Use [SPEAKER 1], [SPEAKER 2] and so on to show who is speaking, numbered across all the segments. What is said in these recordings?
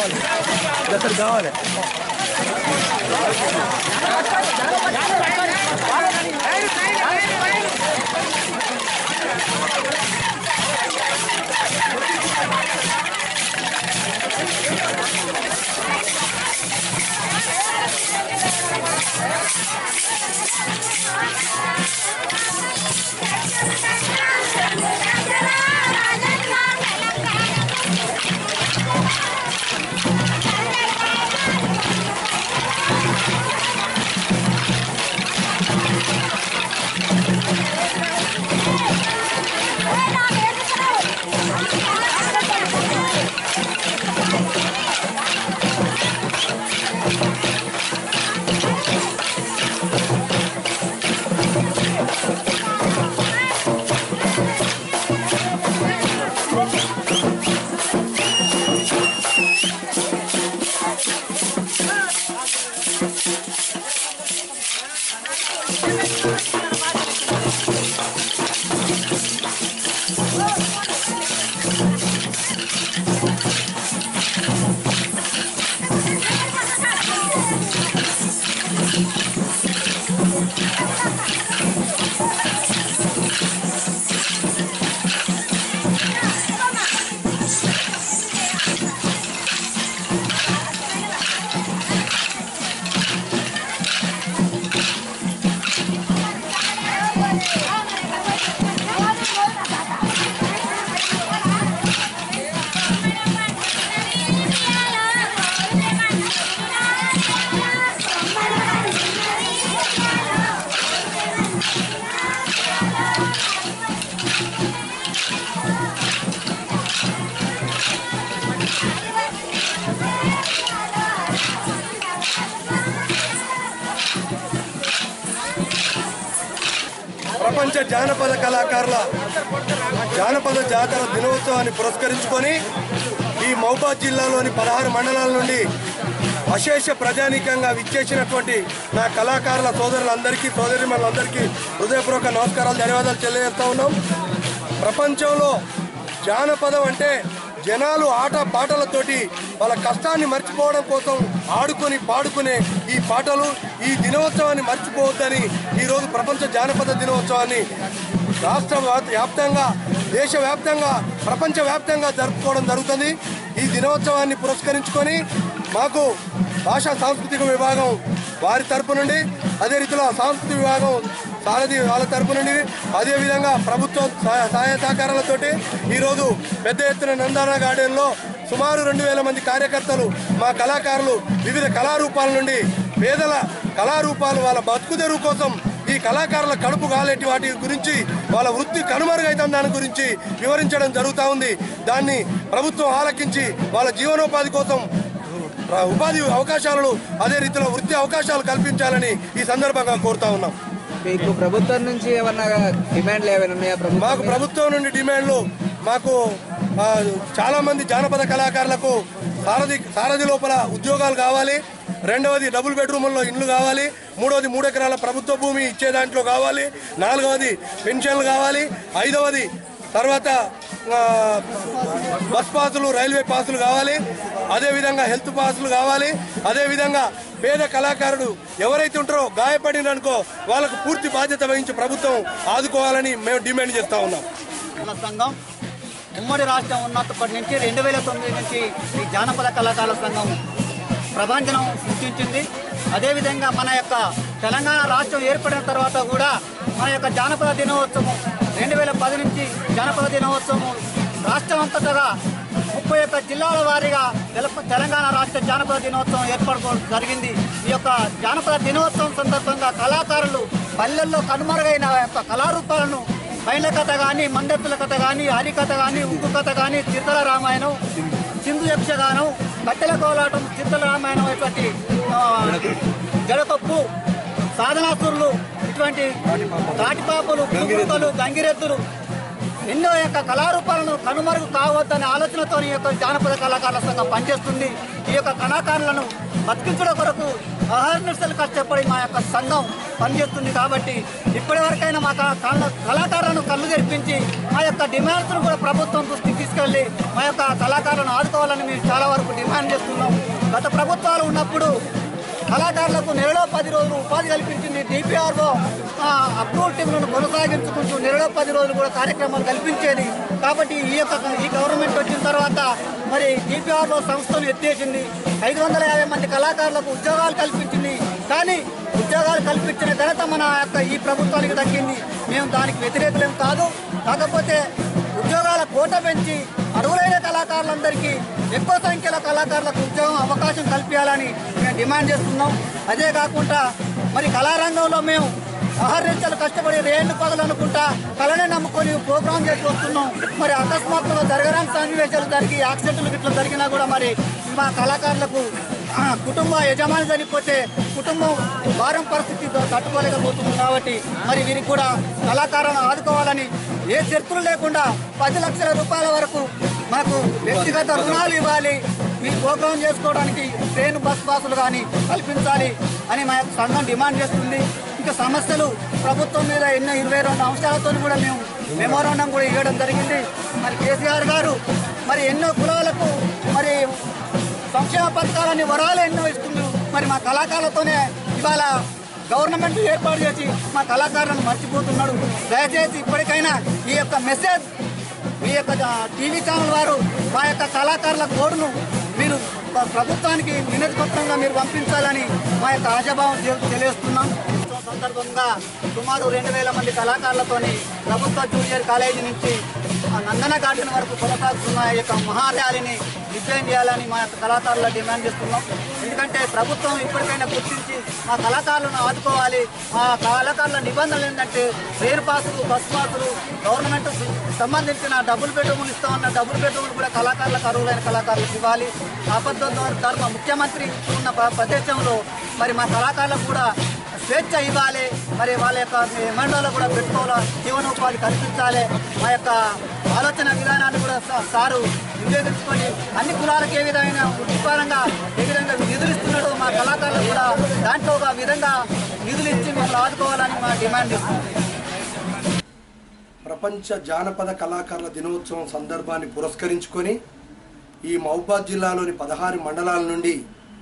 [SPEAKER 1] కావాలి అక్కడ కావాలి ప్రపంచ జానపద కళాకారుల జానపద జాతర దినోత్సవాన్ని పురస్కరించుకొని ఈ మహబాద్ జిల్లాలోని పదహారు మండలాల నుండి అశేష ప్రజానీకంగా విచ్చేసినటువంటి నా కళాకారుల సోదరులందరికీ సోదరిమణులందరికీ హృదయపూర్వక నమస్కారాలు ధన్యవాదాలు తెలియజేస్తా ఉన్నాం ప్రపంచంలో జానపదం అంటే జనాలు ఆట పాటలతోటి వాళ్ళ కష్టాన్ని మర్చిపోవడం కోసం ఆడుకొని పాడుకునే ఈ పాటలు ఈ దినోత్సవాన్ని మర్చిపోవద్దని ఈరోజు ప్రపంచ జానపద దినోత్సవాన్ని రాష్ట్ర వ్యాప్- వ్యాప్తంగా దేశవ్యాప్తంగా ప్రపంచవ్యాప్తంగా జరుపుకోవడం జరుగుతుంది ఈ దినోత్సవాన్ని పురస్కరించుకొని మాకు భాషా సాంస్కృతిక విభాగం వారి తరపు నుండి అదే రీతిలో సాంస్కృతిక విభాగం సారథి వాళ్ళ తరపు నుండి అదేవిధంగా ప్రభుత్వం సహాయ సహాయ సహకారాలతోటి ఈరోజు పెద్ద ఎత్తున నందాన గార్డెన్లో సుమారు రెండు వేల మంది కార్యకర్తలు మా కళాకారులు వివిధ కళారూపాల నుండి పేదల కళారూపాలు వాళ్ళ బతుకు తెరువు కోసం ఈ కళాకారుల కడుపు కాలేటి వాటి గురించి వాళ్ళ వృత్తి కనుమరుగైతున్న దాని గురించి వివరించడం జరుగుతూ ఉంది దాన్ని ప్రభుత్వం ఆలకించి వాళ్ళ జీవనోపాధి కోసం ప్ర- ఉపాధి అవకాశాలను అదే రీతిలో వృత్తి అవకాశాలు కల్పించాలని ఈ సందర్భంగా కోరుతా ఉన్నాం
[SPEAKER 2] మీకు ప్రభుత్వం నుంచి ఏమన్నా డిమాండ్లు ఏమైనా ఉన్నాయా ప్రభుత్వం
[SPEAKER 1] మాకు ప్రభుత్వం నుండి డిమాండ్లు మాకు ఆ, చాలా మంది జానపద కళాకారులకు సారథి సారథి లోపల ఉద్యోగాలు కావాలి రెండవది డబుల్ బెడ్రూముల్లో ఇండ్లు కావాలి మూడవది మూడు ఎకరాల ప్రభుత్వ భూమి ఇచ్చే దాంట్లో కావాలి నాలుగవది పెన్షన్లు కావాలి ఐదవది తర్వాత ఆ, బస్ పాసులు రైల్వే పాసులు కావాలి అదేవిధంగా హెల్త్ పాసులు కావాలి అదేవిధంగా పేద కళాకారుడు ఎవరైతే ఉంటారో గాయపడిననుకో వాళ్ళకు పూర్తి బాధ్యత వహించి ప్రభుత్వం ఆదుకోవాలని మేము డిమాండ్ చేస్తా ఉన్నాం
[SPEAKER 3] కళా సంఘం ఉమ్మడి రాష్ట్రం ఉన్నప్పటి నుంచి రెండు వేల తొమ్మిది నుంచి ఈ జానపద కళాకారుల సంఘం ప్రభంజనం సృష్టించింది అదేవిధంగా మన యొక్క తెలంగాణ రాష్ట్రం ఏర్పడిన తర్వాత కూడా మన యొక్క జానపద దినోత్సవం రెండు వేల పది నుంచి జానపద దినోత్సవం రాష్ట్రం అంతటా ముప్పై ఒక్క జిల్లాల వారీగా తెల- తెలంగాణ రాష్ట్ర జానపద దినోత్సవం ఏర్పడుకోవడం జరిగింది ఈ యొక్క జానపద దినోత్సవం సందర్భంగా కళాకారులు పల్లెల్లో కనుమరుగైన యొక్క కళారూపాలను బయల కథ కానీ మండపుల కథ కానీ హరికథ కానీ ఉగ్గు కథ కానీ చిత్తల రామాయణం సింధు యక్షగానం కట్టెల కోలాటం చిత్తల రామాయణం ఇటువంటి ఆ, జడకొప్పు సాధనాసురులు ఇటువంటి తాటిపాపులు కుక్కలు గంగిరెద్దులు ఎన్నో యొక్క కళారూపాలను కనుమరుగు కావద్దనే ఆలోచనతో ఈ యొక్క జానపద కళాకారుల సంఘం పనిచేస్తుంది ఈ యొక్క కళాకారులను బతికించడం కొరకు అహర్నిశలు కష్టపడి మా యొక్క సంఘం పనిచేస్తుంది కాబట్టి ఇప్పటి వరకైనా మా క- కళ- కళాకారులను కళ్ళు తెరిపించి మా యొక్క డిమాండ్స్ను కూడా ప్రభుత్వం దృష్టికి తీసుకెళ్లి మా యొక్క కళాకారులను ఆదుకోవాలని మేము చాలా వరకు డిమాండ్ చేస్తున్నాం గత ప్రభుత్వాలు ఉన్నప్పుడు కళాకారులకు నెలలో పది రోజులు ఉపాధి కల్పించింది డిపిఆర్ఓ అప్రూవ్ టీంలను కొనసాగించుకుంటూ నెలలో పది రోజులు కూడా కార్యక్రమాలు కల్పించేది కాబట్టి ఈ యొక్క ఈ గవర్నమెంట్ వచ్చిన తర్వాత మరి డిపిఆర్ఓ సంస్థను ఎత్తేసింది ఐదు వందల యాభై మంది కళాకారులకు ఉద్యోగాలు కల్పించింది కానీ ఉద్యోగాలు కల్పించిన ఘనత మన యొక్క ఈ ప్రభుత్వానికి దక్కింది మేము దానికి వ్యతిరేకులేం కాదు కాకపోతే ఉద్యోగాల కోట పెంచి అర్హులైన కళాకారులందరికీ ఎక్కువ సంఖ్యలో కళాకారులకు ఉద్యోగం అవకాశం కల్పించాలని మేము డిమాండ్ చేస్తున్నాం అదే కాకుండా మరి కళారంగంలో మేము ఆహార్యంచాలు కష్టపడి రేణు పగలు అనుకుంటా కళనే నమ్ముకొని ప్రోగ్రామ్ చేసి వస్తున్నాం మరి అకస్మాత్తుగా జరగరాని సన్నివేశాలు జరిగి యాక్సిడెంట్లు ఇట్లా జరిగినా కూడా మరి మా కళాకారులకు ఆ, కుటుంబ యజమాని చనిపోతే కుటుంబం భారం పరిస్థితి తట్టుకోలేకపోతుంది కాబట్టి మరి వీరికి కూడా కళాకారులను ఆదుకోవాలని ఏ చర్చలు లేకుండా పది లక్షల రూపాయల వరకు మనకు వ్యక్తిగత రుణాలు ఇవ్వాలి మీ ప్రోగ్రాం చేసుకోవడానికి ట్రైన్ బస్ పాసులు కానీ కల్పించాలి అని మా యొక్క సంఘం డిమాండ్ చేస్తుంది ఇంకా సమస్యలు ప్రభుత్వం మీద ఎన్నో ఇరవై రెండు అంశాలతో కూడా మేము మెమోరాండం కూడా ఇవ్వడం జరిగింది మరి కేసీఆర్ గారు మరి ఎన్నో కులాలకు మరి సంక్షేమ పథకాలని వరాలు ఎన్నో ఇస్తుంది మరి మా కళాకారులతోనే ఇవాళ గవర్నమెంట్ ఏర్పాటు చేసి మా కళాకారులను మర్చిపోతున్నాడు దయచేసి ఇప్పటికైనా ఈ యొక్క మెసేజ్ మీ యొక్క టీవీ ఛానల్ వారు మా యొక్క కళాకారుల కోడ్ను మీరు ప్ర- ప్రభుత్వానికి వినతి పత్రంగా మీరు పంపించాలని మా యొక్క ఆశాభావం తెలి- తెలియజేస్తున్నాం ఈ సందర్భంగా సుమారు రెండు వేల మంది కళాకారులతోని ప్రభుత్వ జూనియర్ కాలేజీ నుంచి ఆ నందన గార్డెన్ వరకు కొనసాగుతున్న ఈ యొక్క మహార్యాలీని విజయం చేయాలని మా యొక్క కళాకారుల డిమాండ్ చేస్తున్నాం ఎందుకంటే ప్రభుత్వం ఇప్పటికైనా గుర్తించి మా కళాకారులను ఆదుకోవాలి మా కళాకారుల నిబంధనలు ఏంటంటే రైలు పాసులు బస్ పాసులు గవర్నమెంట్ సంబంధించిన డబుల్ బెడ్రూములు ఇస్తామన్న డబుల్ బెడ్రూములు కూడా కళాకారులకు అర్హులైన కళాకారులకు ఇవ్వాలి అబద్ధ ధర్మ ముఖ్యమంత్రి ఉన్న ప్ర- ప్రదేశంలో మరి మా కళాకారులకు కూడా స్వేచ్ఛ ఇవ్వాలి మరి వాళ్ళ యొక్క ఎమండోలో కూడా పెట్టుకోవాలి జీవనోపాధి కల్పించాలి మా యొక్క ఆలోచన విధానాన్ని కూడా సా- సారు వినియోగించుకొని అన్ని కులాలకు ఏ విధమైన వృత్తిపరంగా ఏ విధంగా నిధులు ఇస్తున్నాడో మా కళాకారులకు కూడా దాంట్లో ఒక విధంగా నిధులు ఇచ్చి మమ్మల్ని ఆదుకోవాలని మా డిమాండ్ ఇస్తుంది
[SPEAKER 1] ప్రపంచ జానపద కళాకారుల దినోత్సవం సందర్భాన్ని పురస్కరించుకొని ఈ మహబాద్ జిల్లాలోని పదహారు మండలాల నుండి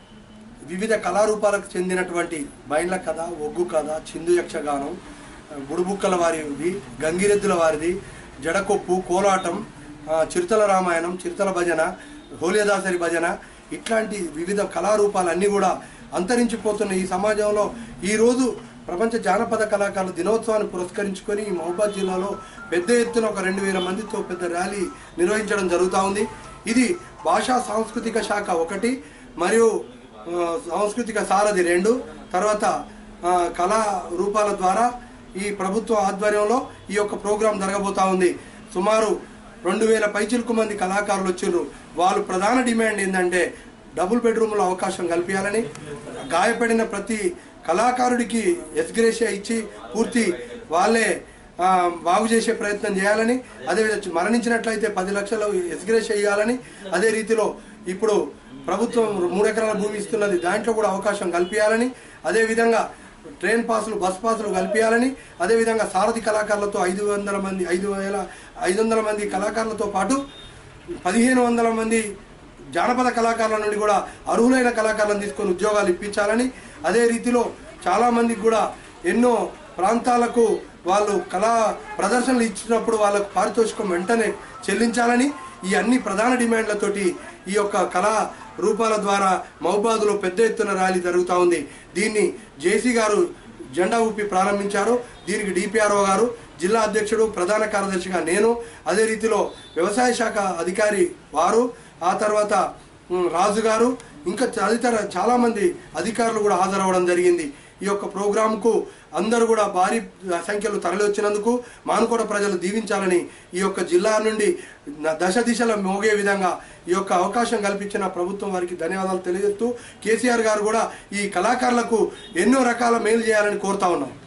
[SPEAKER 1] వివిధ కళారూపాలకు చెందినటువంటి బైండ్ల కథ ఒగ్గు కథ చిందు యక్షగానం బుడుబుక్కల వారిది గంగిరెద్దుల వారిది జడకొప్పు కోలాటం ఆ, చిరుతల రామాయణం చిరుతల భజన హోలియదాసరి భజన ఇట్లాంటి వివిధ కళారూపాలన్నీ కూడా అంతరించిపోతున్న ఈ సమాజంలో ఈరోజు ప్రపంచ జానపద కళాకారుల దినోత్సవాన్ని పురస్కరించుకొని ఈ మహబాద్ జిల్లాలో పెద్ద ఎత్తున ఒక రెండు వేల మందితో పెద్ద ర్యాలీ నిర్వహించడం జరుగుతూ ఉంది ఇది భాషా సాంస్కృతిక శాఖ ఒకటి మరియు ఆ, సాంస్కృతిక సారథి రెండు తర్వాత ఆ, కళా రూపాల ద్వారా ఈ ప్రభుత్వ ఆధ్వర్యంలో ఈ యొక్క ప్రోగ్రాం జరగబోతా ఉంది సుమారు రెండు వేల పైచిలకు మంది కళాకారులు వచ్చిండ్రు వాళ్ళు ప్రధాన డిమాండ్ ఏంటంటే డబుల్ బెడ్రూమ్లో అవకాశం కల్పించాలని గాయపడిన ప్రతి కళాకారుడికి ఎస్గ్రేషియా ఇచ్చి పూర్తి వాళ్ళే ఆ, బాగు చేసే ప్రయత్నం చేయాలని అదేవిధంగా మరణించినట్లయితే పది లక్షలు ఎస్గ్రేషియా ఇవ్వాలని అదే రీతిలో ఇప్పుడు ప్రభుత్వం మూడు ఎకరాల భూమి ఇస్తున్నది దాంట్లో కూడా అవకాశం కల్పించాలని అదేవిధంగా ట్రైన్ పాసులు బస్ పాసులు కల్పించాలని అదేవిధంగా సారథి కళాకారులతో ఐదు వందల మంది ఐదు వేల ఐదు వందల మంది కళాకారులతో పాటు పదిహేను వందల మంది జానపద కళాకారుల నుండి కూడా అర్హులైన కళాకారులను తీసుకొని ఉద్యోగాలు ఇప్పించాలని అదే రీతిలో చాలామందికి కూడా ఎన్నో ప్రాంతాలకు వాళ్ళు కళా ప్రదర్శనలు ఇచ్చినప్పుడు వాళ్ళకు పారితోషికం వెంటనే చెల్లించాలని ఈ అన్ని ప్రధాన డిమాండ్లతోటి ఈ యొక్క కళా రూపాల ద్వారా మహబాద్లో పెద్ద ఎత్తున ర్యాలీ జరుగుతూ ఉంది దీన్ని జేసీ గారు జెండా ఊపి ప్రారంభించారు దీనికి డిపిఆర్ఓ గారు జిల్లా అధ్యక్షుడు ప్రధాన కార్యదర్శిగా నేను అదే రీతిలో వ్యవసాయ శాఖ అధికారి వారు ఆ తర్వాత ఉమ్, రాజు గారు ఇంకా తదితర చాలా మంది అధికారులు కూడా హాజరవ్వడం జరిగింది ఈ యొక్క ప్రోగ్రాంకు అందరూ కూడా భారీ సంఖ్యలో తరలి వచ్చినందుకు మానుకోట ప్రజలు దీవించాలని ఈ యొక్క జిల్లా నుండి న- దశ దిశల మోగే విధంగా ఈ యొక్క అవకాశం కల్పించిన ప్రభుత్వం వారికి ధన్యవాదాలు తెలియజేస్తూ కేసీఆర్ గారు కూడా ఈ కళాకారులకు ఎన్నో రకాల మేలు చేయాలని కోరుతా ఉన్నాం